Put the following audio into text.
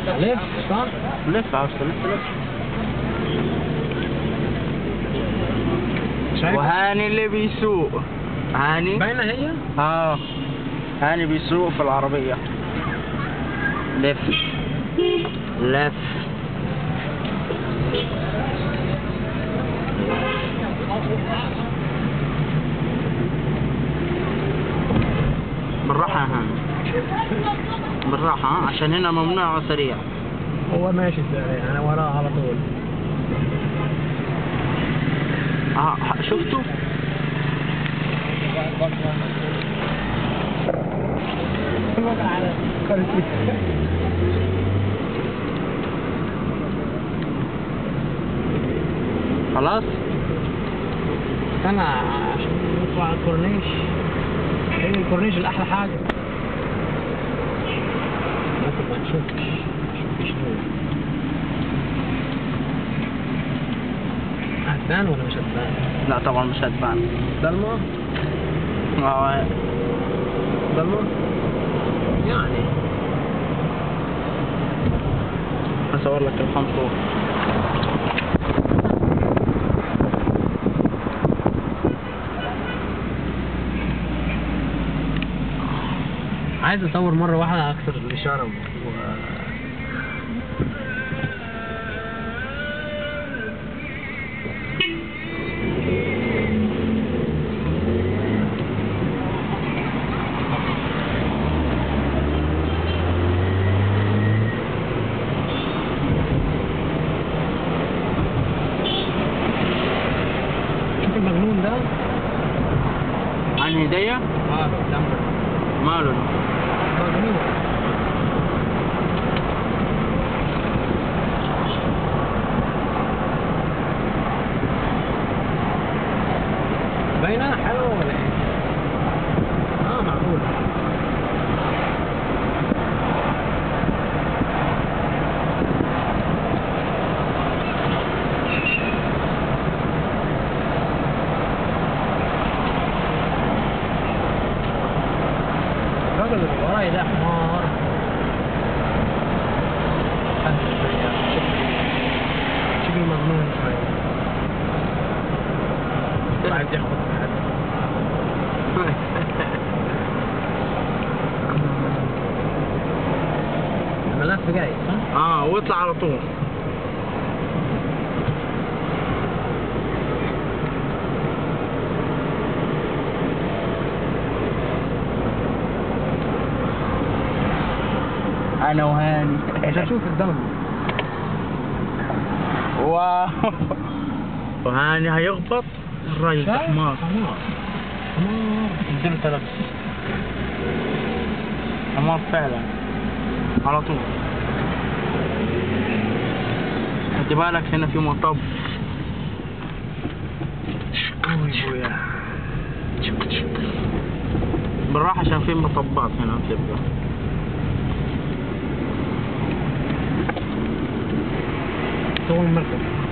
لف صح؟ لف عاوز تلف لف شايف؟ وهاني اللي بيسوق هاني باينة هي؟ اه هاني بيسوق في العربية لف لف بالراحة يا هاني بالراحة ها؟ عشان هنا ممنوع سريع هو ماشي سريع انا وراه على طول اه شفتوا على خلاص استنى عشان نطلع على الكورنيش هي الكورنيش الأحلى حاجة ممكن ما نشوفش مفيش نور هتبان ولا مش هتبان؟ لا طبعا مش هتبان ضلمة؟ اه ضلمة؟ يعني هصور لك الخنطور عايز اصور مرة واحدة اكسر الاشارة و... شوف المجنون ده عن هدية اه جنبك ماله ده؟ مجنون باينة حلوة ولا ايه؟ اه معقول الراجل اللي وراي ده حمار شكله مجنون شوية عايز يخبط في حد الملف جاي صح؟ اه واطلع على طول انا وهاني مش هشوف الدم واو وهاني هيخبط الراجل ده حمار حمار حمار اديله ثلاث حمار فعلا على طول خد بالك هنا في مطب ابويا بالراحة عشان في مطبات هنا بتبقى صور المركب